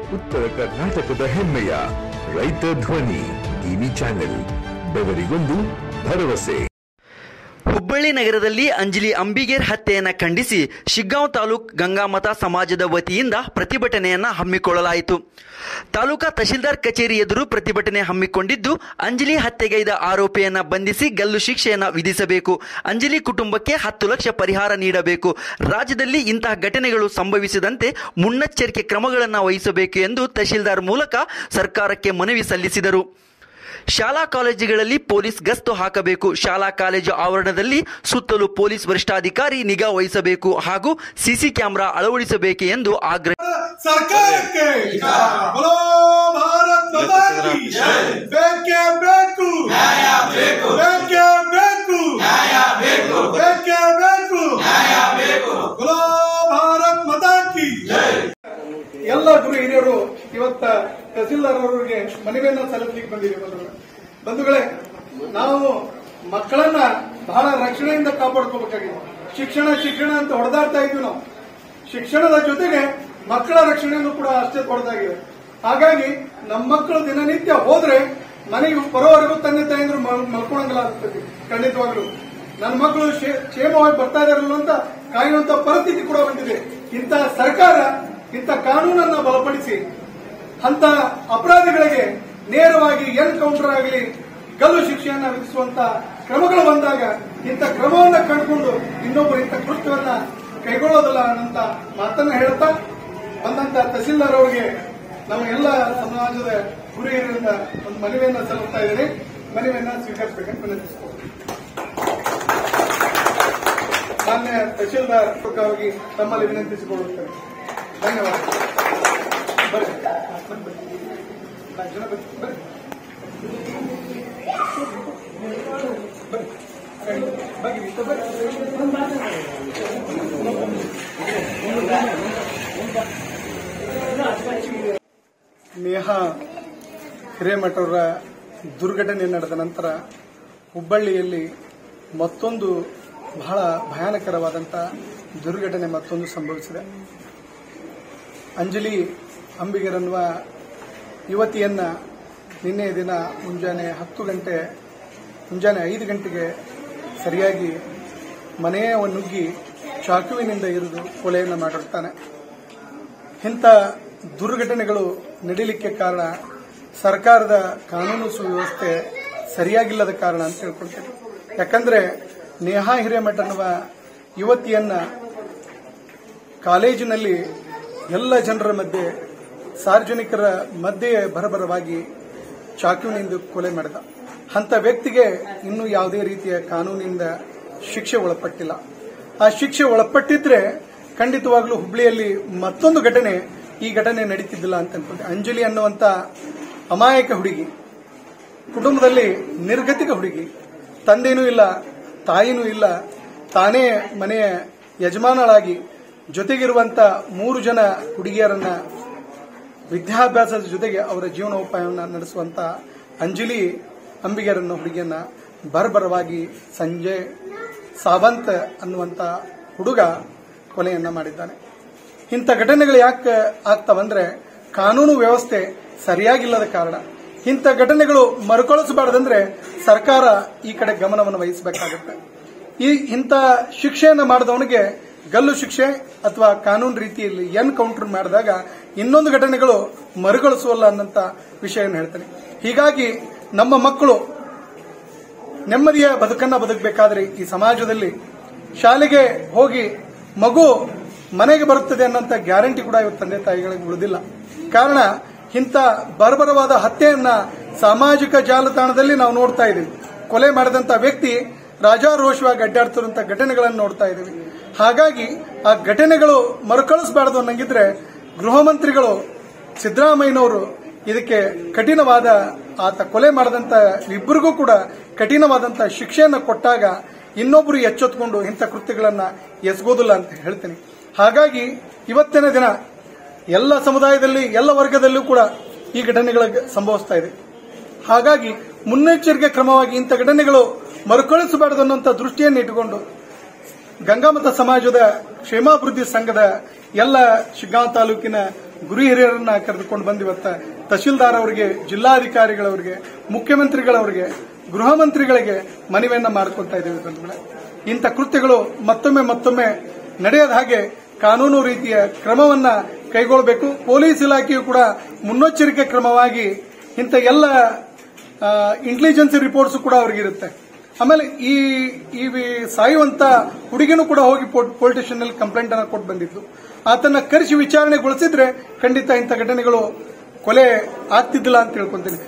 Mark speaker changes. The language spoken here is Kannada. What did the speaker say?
Speaker 1: ಉತ್ತರ ಕರ್ನಾಟಕದ ಹೆಮ್ಮೆಯ ರೈತ ಧ್ವನಿ ಟಿವಿ ಚಾನೆಲ್ ಬೆವರಿಗೊಂದು ಭರವಸೆ
Speaker 2: ಹುಬ್ಬಳ್ಳಿ ನಗರದಲ್ಲಿ ಅಂಜಲಿ ಅಂಬಿಗೇರ್ ಹತ್ಯೆಯನ್ನು ಖಂಡಿಸಿ ಶಿಗ್ಗಾಂವ್ ತಾಲೂಕ್ ಗಂಗಾಮತ ಸಮಾಜದ ವತಿಯಿಂದ ಪ್ರತಿಭಟನೆಯನ್ನು ಹಮ್ಮಿಕೊಳ್ಳಲಾಯಿತು ತಾಲೂಕಾ ತಹಶೀಲ್ದಾರ್ ಕಚೇರಿ ಎದುರು ಪ್ರತಿಭಟನೆ ಹಮ್ಮಿಕೊಂಡಿದ್ದು ಅಂಜಲಿ ಹತ್ಯೆಗೈದ ಆರೋಪಿಯನ್ನ ಬಂಧಿಸಿ ಗಲ್ಲು ಶಿಕ್ಷೆಯನ್ನು ವಿಧಿಸಬೇಕು ಅಂಜಲಿ ಕುಟುಂಬಕ್ಕೆ ಹತ್ತು ಲಕ್ಷ ಪರಿಹಾರ ನೀಡಬೇಕು ರಾಜ್ಯದಲ್ಲಿ ಇಂತಹ ಘಟನೆಗಳು ಸಂಭವಿಸದಂತೆ ಮುನ್ನೆಚ್ಚರಿಕೆ ಕ್ರಮಗಳನ್ನು ವಹಿಸಬೇಕು ಎಂದು ತಹಶೀಲ್ದಾರ್ ಮೂಲಕ ಸರ್ಕಾರಕ್ಕೆ ಮನವಿ ಸಲ್ಲಿಸಿದರು ಶಾಲಾ ಕಾಲೇಜುಗಳಲ್ಲಿ ಪೊಲೀಸ್ ಗಸ್ತು ಹಾಕಬೇಕು ಶಾಲಾ ಕಾಲೇಜು ಆವರಣದಲ್ಲಿ ಸುತ್ತಲೂ ಪೊಲೀಸ್ ವರಿಷ್ಠಾಧಿಕಾರಿ ನಿಗಾ ವಹಿಸಬೇಕು ಹಾಗೂ ಸಿಸಿ ಕ್ಯಾಮೆರಾ ಅಳವಡಿಸಬೇಕು ಎಂದು ಆಗ್ರಹ
Speaker 3: ಸರ್ಕಾರಕ್ಕೆ ಬಲೋ ಭಾರತ್ ಮಾತಾ ಕಿ ಬೇಕೇ ಬೇಕು ಬೇಕೇ ಬೇಕು ಬೇಕೇ ಬೇಕು ಬಲೋ ಭಾರತ್ ಮಾತಾ ಕಿ ಎಲ್ಲ ಗುರು ಹಿರಿಯರು ಇವತ್ತ ತಹಸೀಲ್ದಾರ್ ಅವರಿಗೆ ಮನವಿಯನ್ನ ಸಲ್ಲಿಸಲಿಕ್ಕೆ ಬಂದಿದೆ ಬಂಧುಗಳೇ ಬಂಧುಗಳೇ ನಾವು ಮಕ್ಕಳನ್ನ ಬಹಳ ರಕ್ಷಣೆಯಿಂದ ಕಾಪಾಡ್ಕೋಬೇಕಾಗಿದೆ ಶಿಕ್ಷಣ ಶಿಕ್ಷಣ ಅಂತ ಹೊಡೆದಾಡ್ತಾ ಇದ್ವಿ ನಾವು ಶಿಕ್ಷಣದ ಜೊತೆಗೆ ಮಕ್ಕಳ ರಕ್ಷಣೆಯನ್ನು ಕೂಡ ಅಷ್ಟೇ ಕೊಡದಾಗಿದೆ ಹಾಗಾಗಿ ನಮ್ಮ ಮಕ್ಕಳು ದಿನನಿತ್ಯ ಹೋದ್ರೆ ಮನೆಗೆ ಬರೋವರೆಗೂ ತಂದೆ ತಾಯಂದ್ರು ಮಲ್- ಮಲ್ಕೊಳಂಗಿಲ್ಲ ಆಗ್ತದೆ ಖಂಡಿತವಾಗ್ಲು ನನ್ನ ಮಕ್ಕಳು ಶೇ- ಕ್ಷೇಮವಾಗಿ ಬರ್ತಾ ಇದಾರಲ್ಲ ಅಂತ ಕಾಯುವಂತ ಪರಿಸ್ಥಿತಿ ಕೂಡ ಬಂದಿದೆ ಇಂತಹ ಸರ್ಕಾರ ಇಂಥ ಕಾನೂನನ್ನ ಬಲಪಡಿಸಿ ಅಂತ ಅಪರಾಧಿಗಳಿಗೆ ನೇರವಾಗಿ ಎನ್ಕೌಂಟರ್ ಆಗಲಿ ಗಲ್ಲು ಶಿಕ್ಷೆಯನ್ನ ವಿಧಿಸುವಂತ ಕ್ರಮಗಳು ಬಂದಾಗ ಇಂಥ ಕ್ರಮವನ್ನ ಕಂಡುಕೊಂಡು ಇನ್ನೊಬ್ಬರು ಇಂಥ ಕೃತ್ಯವನ್ನ ಕೈಗೊಳ್ಳೋದಿಲ್ಲ ಅನ್ನಂತ ಮಾತನ್ನ ಹೇಳ್ತಾ ಬಂದಂತ ತಹಸೀಲ್ದಾರ್ ಅವರಿಗೆ ನಮ್ಮ ಎಲ್ಲ ಸಮಾಜದ ಗುರು ಹಿರಿಯರಿಂದ ಒಂದು ಮನವಿಯನ್ನ ಸಲ್ಲಿಸ್ತಾ ಇದ್ದೀನಿ ಮನವಿಯನ್ನ ಸ್ವೀಕರಿಸಬೇಕಂತ ವಿನಂತಿಸ್ತೀನಿ ಮಾನ್ಯ ತಹಶೀಲ್ದಾರ್ ಪೂರ್ವಕವಾಗಿ ತಮ್ಮಲ್ಲಿ ವಿನಂತಿಸಿಕೊಳ್ಳುತ್ತೇನೆ ಧನ್ಯವಾದ ಬರ್ರಿ ಬರ್ರಿ. ನಾಲ್ಕು ಜನ ಬರ್ರಿ. ಬರ್ರಿ. ಬರ್ರಿ. ಬರ್ರಿ, ಇಷ್ಟ ಬರ್ರಿ. ನೇಹಾ ಹಿರೇಮಠ ಅವರ ದುರ್ಘಟನೆ ನಡೆದ ನಂತರ ಹುಬ್ಬಳ್ಳಿಯಲ್ಲಿ ಮತ್ತೊಂದು ಬಹಳ ಭಯಾನಕರವಾದಂಥ ದುರ್ಘಟನೆ ಮತ್ತೊಂದು ಸಂಭವಿಸಿದೆ ಅಂಜಲಿ ಅಂಬಿಗರನ್ನುವ ಯುವತಿಯನ್ನ ನಿನ್ನೆ ದಿನ ಮುಂಜಾನೆ ಹತ್ತು ಗಂಟೆ ಮುಂಜಾನೆ ಐದು ಗಂಟೆಗೆ ಸರಿಯಾಗಿ ಮನೆಯ ನುಗ್ಗಿ ಚಾಕುವಿನಿಂದ ಇರಿದು ಕೊಲೆಯನ್ನು ಮಾಡಿರ್ತಾನೆ ಇಂಥ ದುರ್ಘಟನೆಗಳು ನಡೀಲಿಕ್ಕೆ ಕಾರಣ ಸರ್ಕಾರದ ಕಾನೂನು ಸುವ್ಯವಸ್ಥೆ ಸರಿಯಾಗಿಲ್ಲದ ಕಾರಣ ಅಂತ ತಿಳ್ಕೊಳ್ತೇನೆ ಯಾಕಂದ್ರೆ ನೇಹಾ ಹಿರೇಮಠ ಅನ್ನುವ ಯುವತಿಯನ್ನ ಕಾಲೇಜಿನಲ್ಲಿ ಎಲ್ಲ ಜನರ ಮಧ್ಯೆ ಸಾರ್ವಜನಿಕರ ಮಧ್ಯೆ ಭರಭರವಾಗಿ ಚಾಕುವಿನಿಂದ ಕೊಲೆ ಮಾಡಿದ ಅಂತ ವ್ಯಕ್ತಿಗೆ ಇನ್ನೂ ಯಾವುದೇ ರೀತಿಯ ಕಾನೂನಿನಿಂದ ಶಿಕ್ಷೆ ಒಳಪಟ್ಟಿಲ್ಲ ಆ ಶಿಕ್ಷೆ ಒಳಪಟ್ಟಿದ್ರೆ ಖಂಡಿತವಾಗ್ಲೂ ಹುಬ್ಳಿಯಲ್ಲಿ ಮತ್ತೊಂದು ಘಟನೆ ಈ ಘಟನೆ ನಡೀತಿದ್ದಿಲ್ಲ ಅಂತ ಅನ್ಕೊಂಡೆ ಅಂಜಲಿ ಅನ್ನುವಂತ ಅಮಾಯಕ ಹುಡುಗಿ ಕುಟುಂಬದಲ್ಲಿ ನಿರ್ಗತಿಕ ಹುಡುಗಿ ತಂದೆನೂ ಇಲ್ಲ ತಾಯಿನೂ ಇಲ್ಲ ತಾನೇ ಮನೆಯ ಯಜಮಾನಳಾಗಿ ಜೊತೆಗಿರುವಂತ ಮೂರು ಜನ ಹುಡುಗಿಯರನ್ನ ವಿದ್ಯಾಭ್ಯಾಸದ ಜೊತೆಗೆ ಅವರ ಜೀವನೋಪಾಯವನ್ನು ನಡೆಸುವಂತ ಅಂಜಲಿ ಅಂಬಿಗರನ್ನ ಹುಡುಗಿಯನ್ನ ಬರ್ಬರವಾಗಿ ಸಂಜಯ್ ಸಾವಂತ್ ಅನ್ನುವಂತ ಹುಡುಗ ಕೊಲೆಯನ್ನ ಮಾಡಿದ್ದಾನೆ ಇಂಥ ಘಟನೆಗಳು ಯಾಕೆ ಆಗ್ತಾವಂದ್ರೆ ಕಾನೂನು ವ್ಯವಸ್ಥೆ ಸರಿಯಾಗಿಲ್ಲದ ಕಾರಣ ಇಂಥ ಘಟನೆಗಳು ಮರುಕಳಿಸಬಾರದಂದ್ರೆ ಸರ್ಕಾರ ಈ ಕಡೆ ಗಮನವನ್ನು ವಹಿಸಬೇಕಾಗುತ್ತೆ ಈ ಇಂಥ ಶಿಕ್ಷೆಯನ್ನ ಮಾಡಿದವನಿಗೆ ಗಲ್ಲು ಶಿಕ್ಷೆ ಅಥವಾ ಕಾನೂನು ರೀತಿಯಲ್ಲಿ ಎನ್ಕೌಂಟರ್ ಮಾಡಿದಾಗ ಇನ್ನೊಂದು ಘಟನೆಗಳು ಮರುಕಳಿಸುವಲ್ಲ ಅನ್ನಂತ ವಿಷಯವನ್ನು ಹೇಳ್ತೇನೆ ಹೀಗಾಗಿ ನಮ್ಮ ಮಕ್ಕಳು ನೆಮ್ಮದಿಯ ಬದುಕನ್ನ ಬದುಕಬೇಕಾದ್ರೆ ಈ ಸಮಾಜದಲ್ಲಿ ಶಾಲೆಗೆ ಹೋಗಿ ಮಗು ಮನೆಗೆ ಬರುತ್ತದೆ ಅನ್ನೋಂಥ ಗ್ಯಾರಂಟಿ ಕೂಡ ಇವತ್ತು ತಂದೆ ತಾಯಿಗಳಿಗೆ ಉಳಿದಿಲ್ಲ ಕಾರಣ ಇಂಥ ಬರ್ಬರವಾದ ಹತ್ಯೆಯನ್ನ ಸಾಮಾಜಿಕ ಜಾಲತಾಣದಲ್ಲಿ ನಾವು ನೋಡ್ತಾ ಇದ್ದೀವಿ ಕೊಲೆ ಮಾಡಿದಂತ ವ್ಯಕ್ತಿ ರಾಜಾರೋಷವಾಗಿ ಅಡ್ಡಾಡ್ತಿರುವಂತ ಘಟನೆಗಳನ್ನು ನೋಡ್ತಾ ಇದ್ದೀವಿ ಹಾಗಾಗಿ ಆ ಘಟನೆಗಳು ಮರುಕಳಿಸಬಾರದು ಅನ್ನಂಗಿದ್ರೆ ಗೃಹ ಮಂತ್ರಿಗಳು ಸಿದ್ದರಾಮಯ್ಯನವರು ಇದಕ್ಕೆ ಕಠಿಣವಾದ ಆತ ಕೊಲೆ ಮಾಡಿದಂತ ಇಬ್ಬರಿಗೂ ಕೂಡ ಕಠಿಣವಾದಂತ ಶಿಕ್ಷೆಯನ್ನು ಕೊಟ್ಟಾಗ ಇನ್ನೊಬ್ಬರು ಎಚ್ಚೆತ್ಕೊಂಡು ಇಂಥ ಕೃತ್ಯಗಳನ್ನ ಎಸಗೋದಿಲ್ಲ ಅಂತ ಹೇಳ್ತೀನಿ ಹಾಗಾಗಿ ಇವತ್ತಿನ ದಿನ ಎಲ್ಲ ಸಮುದಾಯದಲ್ಲಿ ಎಲ್ಲ ವರ್ಗದಲ್ಲೂ ಕೂಡ ಈ ಘಟನೆಗಳ ಸಂಭವಿಸ್ತಾ ಇದೆ ಹಾಗಾಗಿ ಮುನ್ನೆಚ್ಚರಿಕೆ ಕ್ರಮವಾಗಿ ಇಂಥ ಘಟನೆಗಳು ಮರುಕಳಿಸಬಾರದು ಅನ್ನುವಂಥ ದೃಷ್ಟಿಯನ್ನು ಇಟ್ಟುಕೊಂಡು ಗಂಗಾಮತ ಸಮಾಜದ ಕ್ಷೇಮಾಭಿವೃದ್ಧಿ ಸಂಘದ ಎಲ್ಲ ಶಿಗ್ಗಾಂವ್ ತಾಲೂಕಿನ ಗುರು ಹಿರಿಯರನ್ನ ಕರೆದುಕೊಂಡು ಬಂದು ಇವತ್ತ ತಹಶೀಲ್ದಾರ್ ಅವರಿಗೆ ಜಿಲ್ಲಾಧಿಕಾರಿಗಳವರಿಗೆ ಮುಖ್ಯಮಂತ್ರಿಗಳವರಿಗೆ ಗೃಹ ಮಂತ್ರಿಗಳಿಗೆ ಮನವಿಯನ್ನ ಮಾಡಿಕೊಳ್ತಾ ಇದ್ದೇವೆ ಬಂಧುಗಳೇ ಇಂಥ ಕೃತ್ಯಗಳು ಮತ್ತೊಮ್ಮೆ ಮತ್ತೊಮ್ಮೆ ನಡೆಯದ ಹಾಗೆ ಕಾನೂನು ರೀತಿಯ ಕ್ರಮವನ್ನ ಕೈಗೊಳ್ಳಬೇಕು ಪೊಲೀಸ್ ಇಲಾಖೆಯು ಕೂಡ ಮುನ್ನೆಚ್ಚರಿಕೆ ಕ್ರಮವಾಗಿ ಇಂಥ ಎಲ್ಲ ಇಂಟೆಲಿಜೆನ್ಸಿ ರಿಪೋರ್ಟ್ಸ್ ಕೂಡ ಅವ್ರಿಗಿರುತ್ತೆ ಆಮೇಲೆ ಈ ಈ ವಿ- ಸಾಯುವಂತ ಹುಡುಗಿನೂ ಕೂಡ ಹೋಗಿ ಪೊಲೀಸ್ ಸ್ಟೇಷನ್ ನಲ್ಲಿ ಕಂಪ್ಲೇಂಟ್ ಅನ್ನ ಕೊಟ್ಟು ಬಂದಿದ್ದು ಆತನ ಕರೆಸಿ ವಿಚಾರಣೆಗೊಳಿಸಿದ್ರೆ ಖಂಡಿತ ಇಂಥ ಘಟನೆಗಳು ಕೊಲೆ ಆಗ್ತಿದ್ದಿಲ್ಲ ಅಂತ ತಿಳ್ಕೊಂತೀನಿ